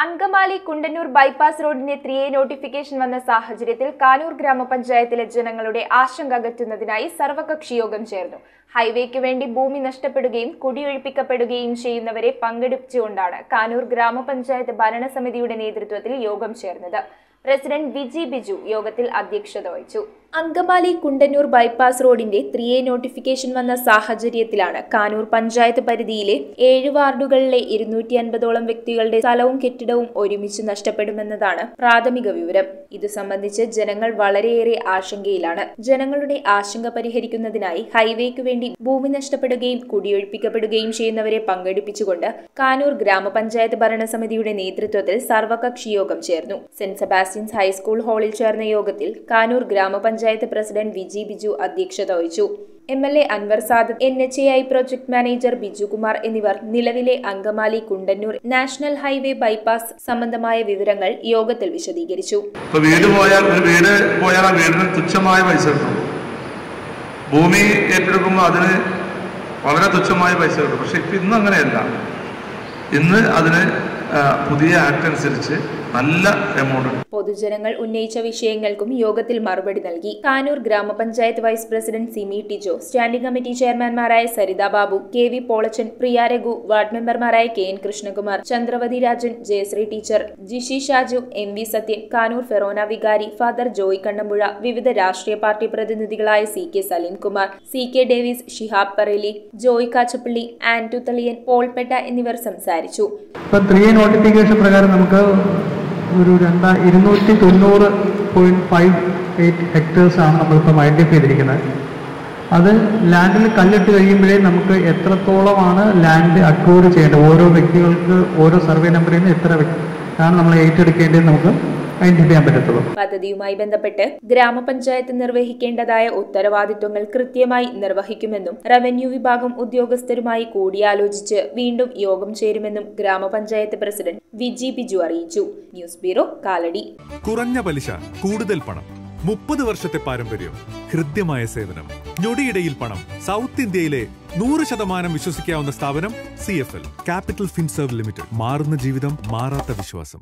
Angamaly Kundannoor bypass റോഡിന്റെ three A notification വന്ന സാഹചര്യത്തിൽ കാനൂർ ഗ്രാമപഞ്ചായത്തിലെ ജനങ്ങളുടെ ആശങ്ക അകറ്റുന്നതിനായി സർവകക്ഷി യോഗം ചേർന്നു ഹൈവേക്ക് വേണ്ടി ഭൂമി നഷ്ടപ്പെടുകയും കുടിയൊഴിപ്പിക്കപ്പെടുകയും ചെയ്യുന്നവരെ പങ്കെടുപ്പിച്ചുകൊണ്ടാണ് കാനൂർ ഗ്രാമപഞ്ചായത്ത് ഭരണസമിതിയുടെ നേതൃത്വത്തിൽ യോഗം ചേർന്നത് പ്രസിഡന്റ് വിജി ബിജു യോഗത്തിൽ അധ്യക്ഷത വഹിച്ചു അങ്കമാലി കുണ്ടന്നൂർ ബൈപ്പാസ് റോഡിന്റെ ത്രീ എ നോട്ടിഫിക്കേഷൻ വന്ന സാഹചര്യത്തിലാണ് കാനൂർ പഞ്ചായത്ത് പരിധിയിലെ ഏഴ് വാർഡുകളിലെ ഇരുന്നൂറ്റി അൻപതോളം വ്യക്തികളുടെ സ്ഥലവും കെട്ടിടവും ഒരുമിച്ച് നഷ്ടപ്പെടുമെന്നതാണ് പ്രാഥമിക വിവരം ഇത് സംബന്ധിച്ച് ജനങ്ങൾ വളരെയേറെ ആശങ്കയിലാണ് ജനങ്ങളുടെ ആശങ്ക പരിഹരിക്കുന്നതിനായി ഹൈവേക്ക് വേണ്ടി ഭൂമി നഷ്ടപ്പെടുകയും കുടിയൊഴിപ്പിക്കപ്പെടുകയും ചെയ്യുന്നവരെ പങ്കെടുപ്പിച്ചുകൊണ്ട് കാനൂർ ഗ്രാമപഞ്ചായത്ത് ഭരണസമിതിയുടെ നേതൃത്വത്തിൽ സർവകക്ഷി യോഗം ചേർന്നു സെന്റ് സെബാസ്റ്റ്യൻസ് ഹൈസ്കൂൾ ഹാളിൽ ചേർന്ന യോഗത്തിൽ കാനൂർ ഗ്രാമപഞ്ചായത്ത് പ്രസിഡന്റ് വിജി ബിജു അധ്യക്ഷത വഹിച്ചു M L A Anwar Sadath N H A I project manager Biju Kumar എന്നിവർ നിലവിലെ Angamaly Kundannoor national highway bypass സംബന്ധമായ വിവരങ്ങൾ യോഗത്തിൽ വിശദീകരിച്ചു ഇപ്പൊ വീട് പോയാൽ ഒരു വീട് പോയാൽ ആ വീടിന് തുച്ഛമായ പൈസ കിട്ടും ഭൂമി ഏറ്റെടുക്കുമ്പോൾ അതിന് വളരെ തുച്ഛമായ പൈസ കിട്ടും പക്ഷെ ഇപ്പൊ ഇന്ന് അങ്ങനെയല്ല ഇന്ന് അതിന് ആ, പുതിയ ആക്ട് അനുസരിച്ച് നല്ല എമൗണ്ട് ഉണ്ട് പൊതുജനങ്ങൾ ഉന്നയിച്ച വിഷയങ്ങൾക്കും യോഗത്തിൽ മറുപടി നൽകി കാനൂർ ഗ്രാമപഞ്ചായത്ത് vice president Simi Tijo standing committee ചെയർമാൻമാരായ Saritha Babu K V Polachan Priya Raghu ward മെമ്പർമാരായ K N Krishnakumar Chandravathi Rajan Jayasree teacher Jishi Shaju M V Sathyan Kanoor forane വികാരി ഫാദർ ജോയ് കണ്ണമ്പുഴ വിവിധ രാഷ്ട്രീയ പാർട്ടി പ്രതിനിധികളായ C K Salimkumar C K Davis Shihab Pareli Joy Kachappilly Antu Thaliyan പോൾപെട്ട എന്നിവർ സംസാരിച്ചു ഇപ്പം ത്രീ നോട്ടിഫിക്കേഷൻ പ്രകാരം നമുക്ക് ഒരു രണ്ടാ ഇരുന്നൂറ്റി തൊണ്ണൂറ് പോയിന്റ് ഫൈവ് എയ്റ്റ് ഹെക്ടേഴ്സ് ആണ് നമ്മളിപ്പം ഐഡൻറ്റിഫൈ ചെയ്തിരിക്കുന്നത് അത് ലാൻഡിൽ കല്ലിട്ട് കഴിയുമ്പോഴേ നമുക്ക് എത്രത്തോളമാണ് ലാൻഡ് അക്വയർ ചെയ്യേണ്ടത് ഓരോ വ്യക്തികൾക്ക് ഓരോ സർവേ നമ്പറിൽ നിന്ന് എത്ര വ്യക്തി ആണ് നമ്മൾ ഏറ്റെടുക്കേണ്ടത് നമുക്ക് ഐഡൻറ്റിഫൈ ചെയ്യാൻ പറ്റത്തുള്ളൂ പദ്ധതിയുമായി ബന്ധപ്പെട്ട് ഗ്രാമപഞ്ചായത്ത് നിർവഹിക്കേണ്ടതായ ഉത്തരവാദിത്വങ്ങൾ കൃത്യമായി നിർവഹിക്കുമെന്നും റവന്യൂ വിഭാഗം ഉദ്യോഗസ്ഥരുമായി കൂടിയാലോചിച്ച് വീണ്ടും യോഗം ചേരുമെന്നും ഗ്രാമപഞ്ചായത്ത് പ്രസിഡന്റ് വിജി ബിജു അറിയിച്ചു ന്യൂസ് ബ്യൂറോ കാലടി കുറഞ്ഞ പലിശ കൂടുതൽ പണം മുപ്പത് വർഷത്തെ പാരമ്പര്യം ഹൃദ്യമായ സേവനം ഞൊടിയിടയിൽ പണം സൗത്ത് ഇന്ത്യയിലെ നൂറ് ശതമാനം വിശ്വസിക്കാവുന്ന സ്ഥാപനം C F L capital finserv limited മാറുന്ന ജീവിതം മാറാത്ത വിശ്വാസം